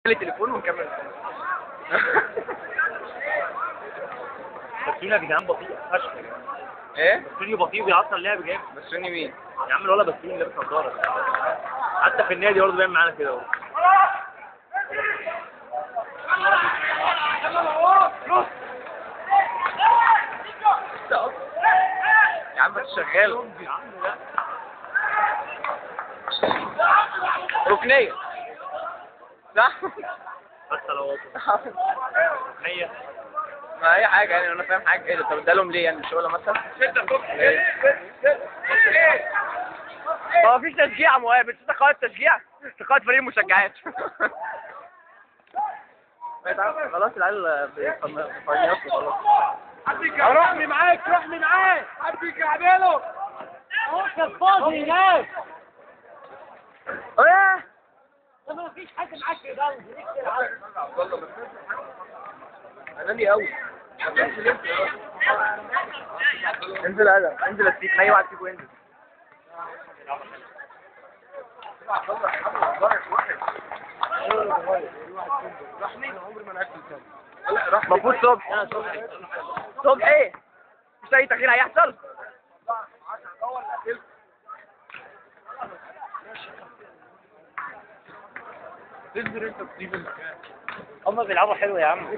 لي تليفون ونكمل بسيوني يا جدعان بطيء فشخ ايه بسيوني بطيء وبيعطل اللعب جامد بس فيني مين يا عم الولا بسيوني لابس نضاره حتى في النادي برضه بيعمل معانا كده اهو يا عم انت شغال يا عم لا ركنيه صح حتى لو هي ما اي حاجه يعني انا فاهم حاجه ايه ده طب ادالهم ليه يعني مش ولا مثلا هو مفيش تشجيع يا مهاب انت قائد تشجيع انت قائد فريق مشجعات خلاص العيال بيفنيصوا خلاص رحمي معاك رحمي معاك حبيك اعمله كان فاضي هناك ايه ما فيش حد معاك في الجو اناني قوي انزل هذا انزل السيت اي واحد فيكم انزل المفروض صبح صبح ايه مش اي تغيير هيحصل هم بيلعبوا حلو يا عم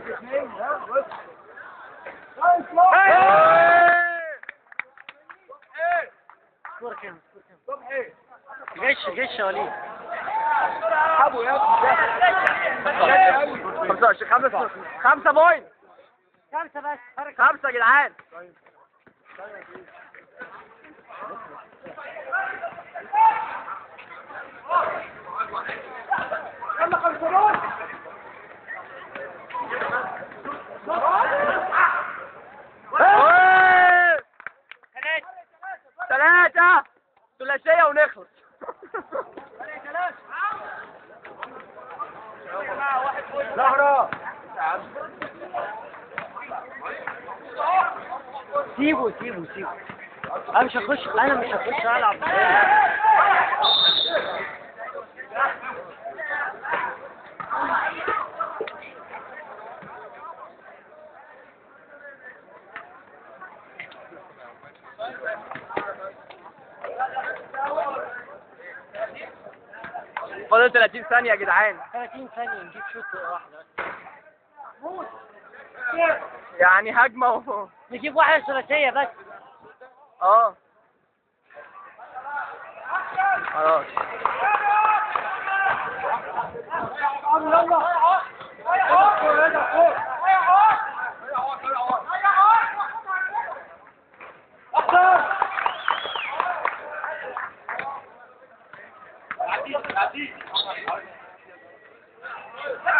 صور كام صور كام جيش جيش يا وليد 25 خمسة خمسة بوينت خمسة بس فرق خمسة يا جدعان ثلاثة ثلاثية ونخلص زهرة سيبه سيبه سيبه انا مش هخش انا مش هخش العب فاضل 30 ثانية يا جدعان 30 ثانية نجيب شوط واحدة يعني هجمة و... نجيب واحدة ثلاثية بس اه خلاص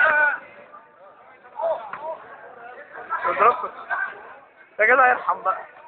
اضربكم يا جدع ارحم بقى